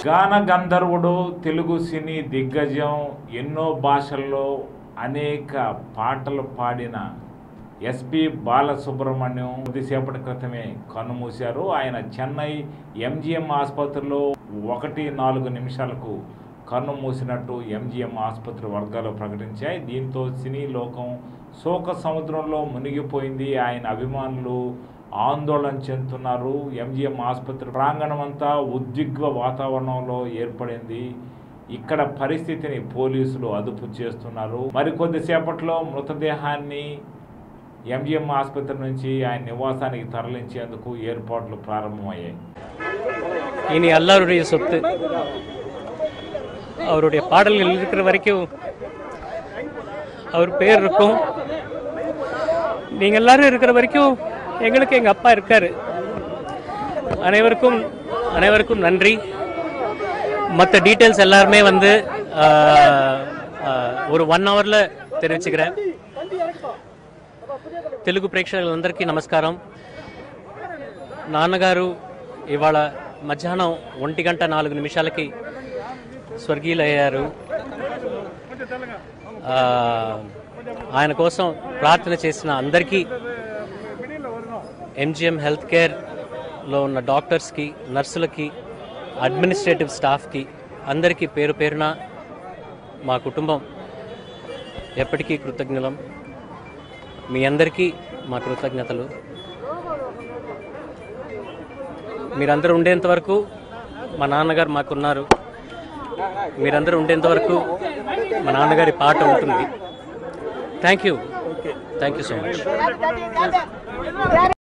గాన గంధర్వుడు తెలుగు సినీ దిగ్గజం ఎన్నో భాషల్లో అనేక పాటలు పాడిన ఎస్పి బాలసుబ్రహ్మణ్యం కొద్దిసేపటి క్రితమే కన్నుమూశారు ఆయన చెన్నై ఎంజిఎం ఆసుపత్రిలో ఒకటి నాలుగు నిమిషాలకు కన్ను మూసినట్టు ఎంజిఎం ఆసుపత్రి వర్గాలు ప్రకటించాయి దీంతో సినీ లోకం శోక సముద్రంలో మునిగిపోయింది ఆయన అభిమానులు ఆందోళన చెందుతున్నారు ఎంజిఎం ఆసుపత్రి ప్రాంగణం అంతా ఉద్విగ్న వాతావరణంలో ఏర్పడింది ఇక్కడ పరిస్థితిని పోలీసులు అదుపు చేస్తున్నారు మరికొద్దిసేపట్లో మృతదేహాన్ని ఎంజిఎం ఆసుపత్రి నుంచి ఆయన నివాసానికి తరలించేందుకు ఏర్పాట్లు ప్రారంభమయ్యాయి இனி எல்லாருடைய சொத்து அவருடைய பாடல்கள் இருக்கிற வரைக்கும் அவர் பேர் இருக்கும் நீங்க எல்லாரும் இருக்கிற வரைக்கும் எங்களுக்கு எங்க அப்பா இருக்காரு அனைவருக்கும் அனைவருக்கும் நன்றி மற்ற டீட்டெயில்ஸ் எல்லாருமே வந்து ஆஹ், ஆஹ், ஒரு ఒన్ అవర్లో தெரிவிச்சுக்கிறேன் తెలుగు ప్రేక్షకులందరికీ నమస్కారం నాన్నగారు ఇవాళ మధ్యాహ్నం ఒంటి గంట నాలుగు నిమిషాలకి స్వర్గీయులయ్యారు ఆ, ఆయన కోసం ప్రార్థన చేసిన అందరికీ ఎంజిఎం హెల్త్ కేర్లో ఉన్న డాక్టర్స్కి నర్సులకి అడ్మినిస్ట్రేటివ్ స్టాఫ్కి అందరికీ పేరు పేరున మా కుటుంబం ఎప్పటికీ కృతజ్ఞులం మీ అందరికీ మా కృతజ్ఞతలు మీరందరూ ఉండేంత వరకు మా నాన్నగారు మాకున్నారు మీరందరూ ఉండేంత వరకు మా నాన్నగారి పాట ఉంటుంది thank you thank you so much